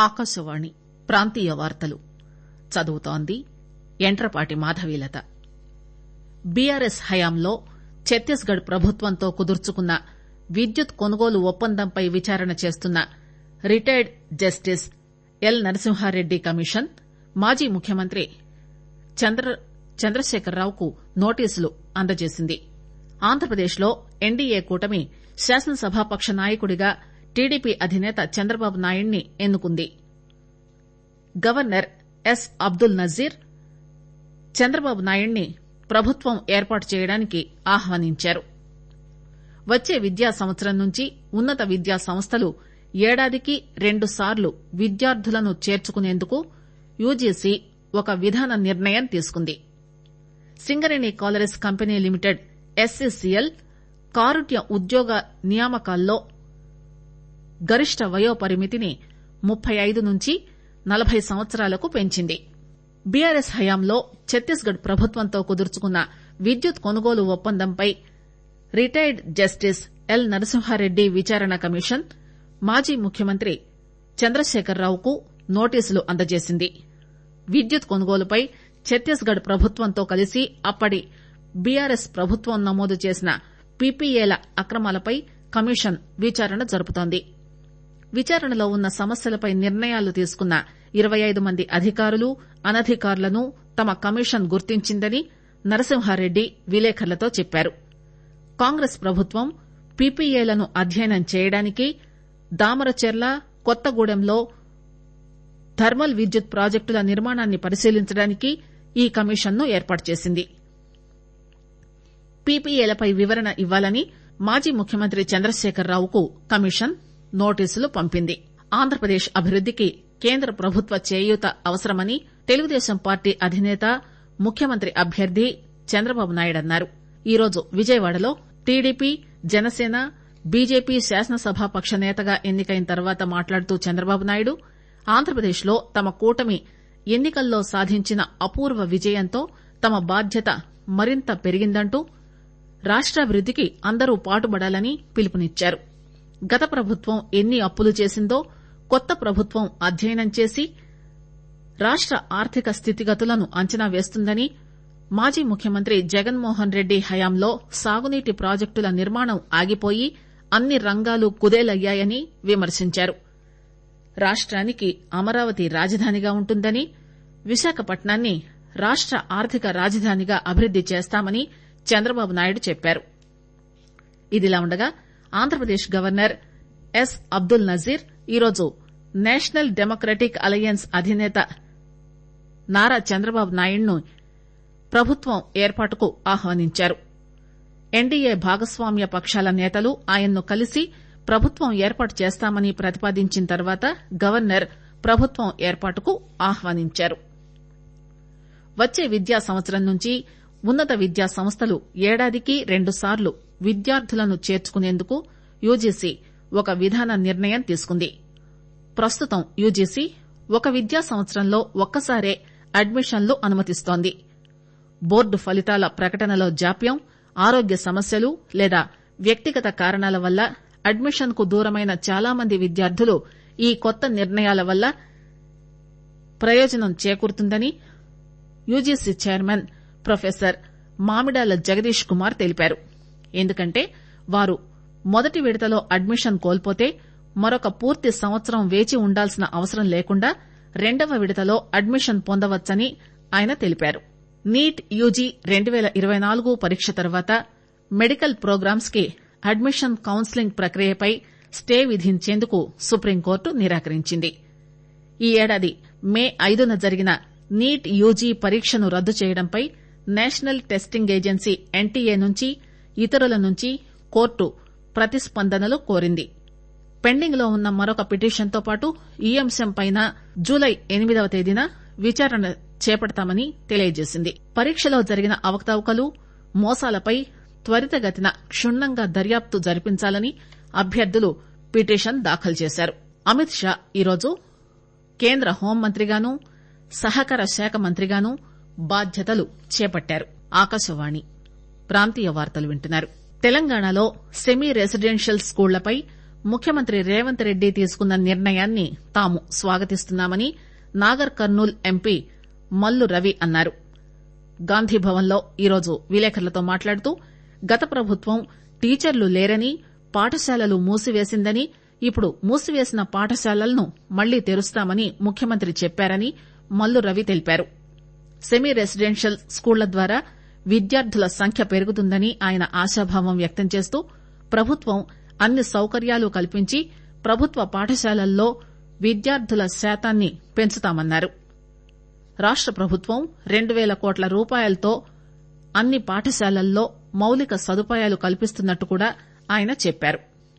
ఆకాశవాణి ప్రాంతీయ వార్తలు చదువుతోంది యంట్రపాటి మాధవీలత బీఆర్ఎస్ హయాంలో ఛత్తీస్ గఢ్ ప్రభుత్వంతో కుదుర్చుకున్న విద్యుత్ కొనుగోలు ఒప్పందంపై విచారణ చేస్తున్న retired justice L Narasimha Reddy commission మాజీ ముఖ్యమంత్రి చంద్రశేఖరరావుకు నోటీసులు అందజేసింది ఆంధ్రప్రదేశ్ లో ఎన్డీఏ కూటమి శాసనసభాపక్ష నాయకుడిగా టీడీపీ అధినేత చంద్రబాబు నాయుడిని ఎన్నుకుంది గవర్నర్ ఎస్ అబ్దుల్ నజీర్ చంద్రబాబు నాయుడిని ప్రభుత్వం ఏర్పాటు చేయడానికి ఆహ్వానించారు వచ్చే విద్యా సంవత్సరం నుంచి ఉన్నత విద్యా సంస్థలు ఏడాదికి రెండుసార్లు విద్యార్థులను చేర్చుకునేందుకు యూజీసీ ఒక విధాన నిర్ణయం తీసుకుంది Singareni collieries company limited SCCL కారుట్య ఉద్యోగ నియామకాల్లో గరిష్ట వయోపరిమితిని ముప్పై ఐదు నుంచి నలభై సంవత్సరాలకు పెంచింది బీఆర్ఎస్ హయాంలో ఛత్తీస్ గఢ్ ప్రభుత్వంతో కుదుర్చుకున్న విద్యుత్ కొనుగోలు ఒప్పందంపై రిటైర్డ్ జస్టిస్ ఎల్ నరసింహారెడ్డి విచారణ కమిషన్ మాజీ ముఖ్యమంత్రి చంద్రశేఖరరావుకు నోటీసులు అందజేసింది విద్యుత్ కొనుగోలుపై ఛత్తీస్ గఢ్ ప్రభుత్వంతో కలిసి అప్పటి బీఆర్ఎస్ ప్రభుత్వం నమోదు చేసిన పీపీఏల అక్రమాలపై కమిషన్ విచారణ జరుపుతోంది విచారణలో ఉన్న సమస్యలపై నిర్ణయాలు తీసుకున్న ఇరవై ఐదు మంది అధికారులు అనధికారులను తమ కమిషన్ గుర్తించిందని నరసింహారెడ్డి విలేకరులతో చెప్పారు కాంగ్రెస్ ప్రభుత్వం పీపీఏలను అధ్యయనం చేయడానికి దామరచెర్ల కొత్తగూడెంలో థర్మల్ విద్యుత్ ప్రాజెక్టుల నిర్మాణాన్ని పరిశీలించడానికి ఈ కమిషన్ ను ఏర్పాటు చేసింది పీపీఏలపై వివరణ ఇవ్వాలని మాజీ ముఖ్యమంత్రి చంద్రశేఖరరావుకు కమిషన్ నోటీసులు పంపింది ఆంధ్రప్రదేశ్ అభివృద్దికి కేంద్ర ప్రభుత్వ చేయూత అవసరమని తెలుగుదేశం పార్టీ అధినేత ముఖ్యమంత్రి అభ్యర్థి చంద్రబాబు నాయుడు అన్నారు ఈరోజు విజయవాడలో టీడీపీ జనసేన బీజేపీ శాసనసభాపక్ష నేతగా ఎన్నికైన తర్వాత మాట్లాడుతూ చంద్రబాబు నాయుడు ఆంధ్రప్రదేశ్ లో తమ కూటమి ఎన్నికల్లో సాధించిన అపూర్వ విజయంతో తమ బాధ్యత మరింత పెరిగిందంటూ రాష్టాభివృద్దికి అందరూ పాటుపడాలని పిలుపునిచ్చారు గత ప్రభుత్వం ఎన్ని అప్పులు చేసిందో కొత్త ప్రభుత్వం అధ్యయనం చేసి రాష్ట ఆర్థిక స్థితిగతులను అంచనా వేస్తుందని మాజీ ముఖ్యమంత్రి జగన్మోహన్ రెడ్డి హయాంలో సాగునీటి ప్రాజెక్టుల నిర్మాణం ఆగిపోయి అన్ని రంగాలు కుదేలయ్యాయని విమర్శించారు రాష్టానికి అమరావతి రాజధానిగా ఉంటుందని విశాఖపట్నాన్ని రాష్ట ఆర్థిక రాజధానిగా అభివృద్ది చేస్తామని చంద్రబాబు నాయుడు చెప్పారు ఇదిలా ఉండగా ఆంధ్రప్రదేశ్ గవర్నర్ ఎస్ అబ్దుల్ నజీర్ ఈరోజు నేషనల్ డెమోక్రటిక్ అలయన్స్ అధినేత నారా చంద్రబాబు నాయుడును ప్రభుత్వం ఏర్పాటుకు ఆహ్వానించారు ఎన్డీఏ భాగస్వామ్య పక్షాల నేతలు ఆయన్ను కలిసి ప్రభుత్వం ఏర్పాటు చేస్తామని ప్రతిపాదించిన తర్వాత గవర్నర్ ప్రభుత్వం ఏర్పాటుకు ఆహ్వానించారు వచ్చే విద్యా సంవత్సరం నుంచి ఉన్నత విద్యా సంస్థలు ఏడాదికి రెండుసార్లు విద్యార్థులను చేర్చుకునేందుకు యూజీసీ ఒక విధాన నిర్ణయం తీసుకుంది ప్రస్తుతం యూజీసీ ఒక విద్యా సంవత్సరంలో ఒక్కసారే అడ్మిషన్లు అనుమతిస్తోంది బోర్డు ఫలితాల ప్రకటనలో జాప్యం ఆరోగ్య సమస్యలు లేదా వ్యక్తిగత కారణాల వల్ల అడ్మిషన్ కు దూరమైన చాలా మంది విద్యార్థులు ఈ కొత్త నిర్ణయాల వల్ల ప్రయోజనం చేకూరుతుందని UGC chairman professor Mamidala Jagadesh Kumar తెలిపారు ఎందుకంటే వారు మొదటి విడతలో అడ్మిషన్ కోల్పోతే మరొక పూర్తి సంవత్సరం వేచి ఉండాల్సిన అవసరం లేకుండా రెండవ విడతలో అడ్మిషన్ పొందవచ్చని ఆయన తెలిపారు నీట్ యూజీ రెండు పేల ఇరవై నాలుగు పరీక్ష తర్వాత మెడికల్ ప్రోగ్రామ్స్ కి అడ్మిషన్ కౌన్సిలింగ్ ప్రక్రియపై స్టే విధించేందుకు సుప్రీంకోర్టు నిరాకరించింది ఈ ఏడాది మే ఐదున జరిగిన నీట్ యూజీ పరీక్షను రద్దు చేయడంపై నేషనల్ టెస్టింగ్ ఏజెన్సీ ఎన్టీఏ నుంచి ఇతరుల నుంచి కోర్టు ప్రతిస్పందనలు కోరింది పెండింగ్ లో ఉన్న మరొక పిటిషన్తో పాటు ఈ అంశంపై జూలై ఎనిమిదవ తేదీన విచారణ చేపడతామని తెలియజేసింది పరీక్షలో జరిగిన అవకతవకలు మోసాలపై త్వరితగతిన క్షుణ్ణంగా దర్యాప్తు జరిపించాలని అభ్యర్థులు పిటిషన్ దాఖలు చేశారు అమిత్ షా ఈరోజు కేంద్ర హోంమంత్రిగానూ సహకార శాఖ మంత్రిగానూ బాధ్యతలు చేపట్టారు ఆకాశవాణి ప్రాంతీయ వార్తలు వింటున్నారు తెలంగాణలో సెమీ రెసిడెన్షియల్ స్కూళ్లపై ముఖ్యమంత్రి రేవంత్ రెడ్డి తీసుకున్న నిర్ణయాన్ని తాము స్వాగతిస్తున్నామని నాగర్ కర్నూల్ ఎంపీ మల్లు రవి అన్నారు గాంధీభవన్లో ఈరోజు విలేకరులతో మాట్లాడుతూ గత ప్రభుత్వం టీచర్లు లేరని పాఠశాలలు మూసివేసిందని ఇప్పుడు మూసివేసిన పాఠశాలలను మళ్లీ తెరుస్తామని ముఖ్యమంత్రి చెప్పారని మల్లు రవి తెలిపారు సెమీ రెసిడెన్షియల్ స్కూళ్ల ద్వారా విద్యార్థుల సంఖ్య పెరుగుతుందని ఆయన ఆశాభావం వ్యక్తం చేస్తూ ప్రభుత్వం అన్ని సౌకర్యాలు కల్పించి ప్రభుత్వ పాఠశాలల్లో విద్యార్థుల శాతాన్ని పెంచుతామన్నారు రాష్ట ప్రభుత్వం రెండు పేల కోట్ల రూపాయలతో అన్ని పాఠశాలల్లో మౌలిక సదుపాయాలు కల్పిస్తున్నట్టు కూడా ఆయన చెప్పారు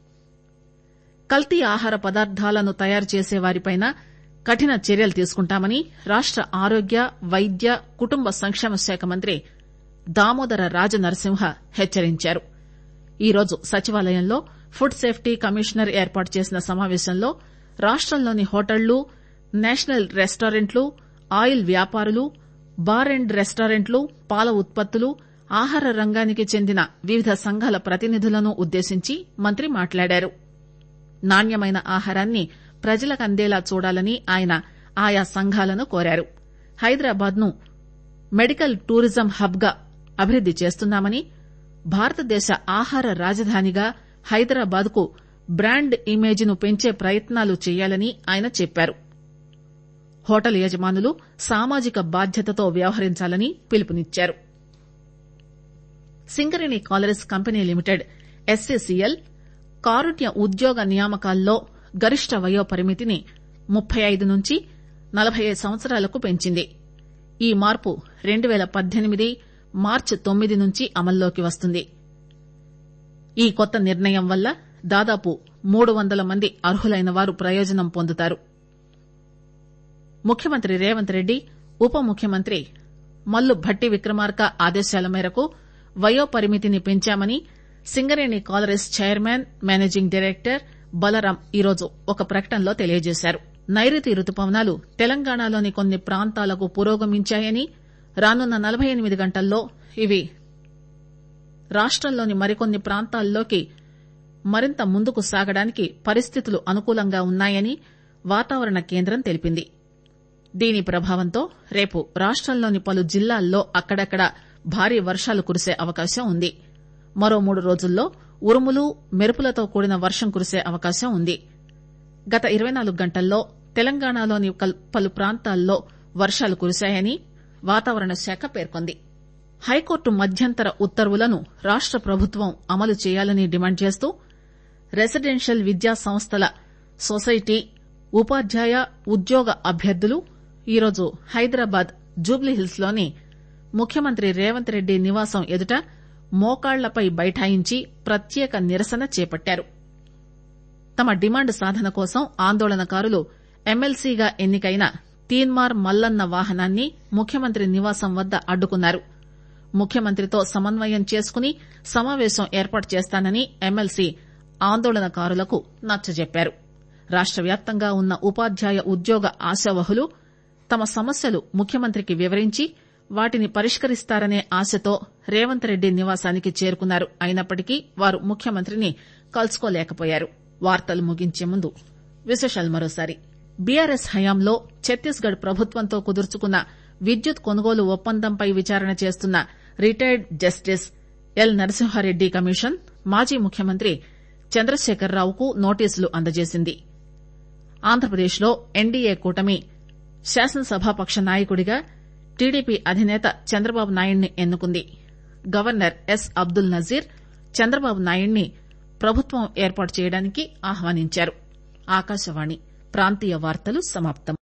కల్తీ ఆహార పదార్థాలను తయారు చేసే వారిపై కఠిన చర్యలు తీసుకుంటామని రాష్ట ఆరోగ్య వైద్య కుటుంబ సంక్షేమ శాఖ మంత్రి దామోదర రాజనరసింహ హెచ్చరించారు ఈరోజు సచివాలయంలో ఫుడ్ సేఫ్టీ కమిషనర్ ఏర్పాటు చేసిన సమావేశంలో రాష్టంలోని హోటళ్లు నేషనల్ రెస్టారెంట్లు ఆయిల్ వ్యాపారులు బార్ అండ్ రెస్టారెంట్లు పాల ఉత్పత్తులు ఆహార రంగానికి చెందిన వివిధ సంఘాల ప్రతినిధులను ఉద్దేశించి మంత్రి మాట్లాడారు నాణ్యమైన ఆహారాన్ని ప్రజలకు అందేలా చూడాలని ఆయన ఆయా సంఘాలను కోరారు హైదరాబాద్ ను మెడికల్ టూరిజం హబ్ గా అభివృద్ది చేస్తున్నామని భారతదేశ ఆహార రాజధానిగా హైదరాబాద్ కు బ్రాండ్ ఇమేజ్ ను పెంచే ప్రయత్నాలు చేయాలని ఆయన చెప్పారు హోటల్ యజమానులు సామాజిక బాధ్యతతో వ్యవహరించాలని పిలుపునిచ్చారు Singareni collieries company limited SCCL కారుణ్య ఉద్యోగ నియామకాల్లో గరిష్ట వయో పరిమితిని ముప్పై ఐదు నుంచి నలబై ఐదు సంవత్సరాలకు పెంచింది ఈ మార్పు రెండు పేల పద్దెనిమిది మార్చి తొమ్మిది నుంచి అమల్లోకి వస్తుంది ఈ కొత్త నిర్ణయం వల్ల దాదాపు మూడు వందల మంది అర్హులైన వారు ప్రయోజనం పొందుతారు ముఖ్యమంత్రి రేవంత్ రెడ్డి ఉప ముఖ్యమంత్రి మల్లు భట్టి విక్రమార్క ఆదేశాల మేరకు వయో పరిమితిని పెంచామని Singareni collieries chairman managing director Balaram ఈరోజు ఒక ప్రకటనలో తెలియజేశారు నైరుతి రుతుపవనాలు తెలంగాణలోని కొన్ని ప్రాంతాలకు పురోగమించాయని రానున్న నలబై ఎనిమిది గంటల్లో ఇవి రాష్టంలోని మరికొన్ని ప్రాంతాల్లోకి మరింత ముందుకు సాగడానికి పరిస్థితులు అనుకూలంగా ఉన్నాయని వాతావరణ కేంద్రం తెలిపింది దీని ప్రభావంతో రేపు రాష్టంలోని పలు జిల్లాల్లో అక్కడక్కడ భారీ వర్షాలు కురిసే అవకాశం ఉంది మరో మూడు రోజుల్లో ఉరుములు మెరుపులతో కూడిన వర్షం కురిసే అవకాశం ఉంది గత ఇరవై నాలుగు గంటల్లో తెలంగాణలోని పలు ప్రాంతాల్లో వర్షాలు కురిశాయని వాతావరణ శాఖ పేర్కొంది హైకోర్టు మధ్యంతర ఉత్తర్వులను రాష్ట ప్రభుత్వం అమలు చేయాలని డిమాండ్ చేస్తూ రెసిడెన్షియల్ విద్యా సంస్థల సొసైటీ ఉపాధ్యాయ ఉద్యోగ అభ్యర్థులు ఈరోజు హైదరాబాద్ జూబ్లీహిల్స్ లోని ముఖ్యమంత్రి రేవంత్ రెడ్డి నివాసం ఎదుట మోకాళ్లపై బైఠాయించి ప్రత్యేక నిరసన చేపట్టారు తమ డిమాండ్ సాధన కోసం ఆందోళనకారులు ఎమ్మెల్సీగా ఎన్నికైన తీన్మార్ మల్లన్న వాహనాన్ని ముఖ్యమంత్రి నివాసం వద్ద అడ్డుకున్నారు ముఖ్యమంత్రితో సమన్వయం చేసుకుని సమావేశం ఏర్పాటు చేస్తానని ఎమ్మెల్సీ ఆందోళనకారులకు నచ్చజెప్పారు రాష్ట వ్యాప్తంగా ఉన్న ఉపాధ్యాయ ఉద్యోగ ఆశావహులు తమ సమస్యలు ముఖ్యమంత్రికి వివరించి వాటిని పరిష్కరిస్తారనే ఆశతో రేవంత్ రెడ్డి నివాసానికి చేరుకున్నారు అయినప్పటికీ వారు ముఖ్యమంత్రిని కలుసుకోలేకపోయారు వార్తలు ముగించే ముందు విశేషాలు మరోసారి బీఆర్ఎస్ హయాంలో ఛత్తీస్ గఢ్ ప్రభుత్వంతో కుదుర్చుకున్న విద్యుత్ కొనుగోలు ఒప్పందంపై విచారణ చేస్తున్న retired justice L Narasimha Reddy commission మాజీ ముఖ్యమంత్రి చంద్రశేఖరరావుకు నోటీసులు అందజేసింది ఆంధ్రప్రదేశ్ లో ఎన్డీఏ కూటమి శాసనసభాపక్ష నాయకుడిగా టీడీపీ అధినేత చంద్రబాబు నాయుడిని ఎన్నుకుంది గవర్నర్ ఎస్ అబ్దుల్ నజీర్ చంద్రబాబు నాయుడిని ప్రభుత్వం ఏర్పాటు చేయడానికి ఆహ్వానించారు ఆకాశవాణి ప్రాంతీయ వార్తలు సమాప్తం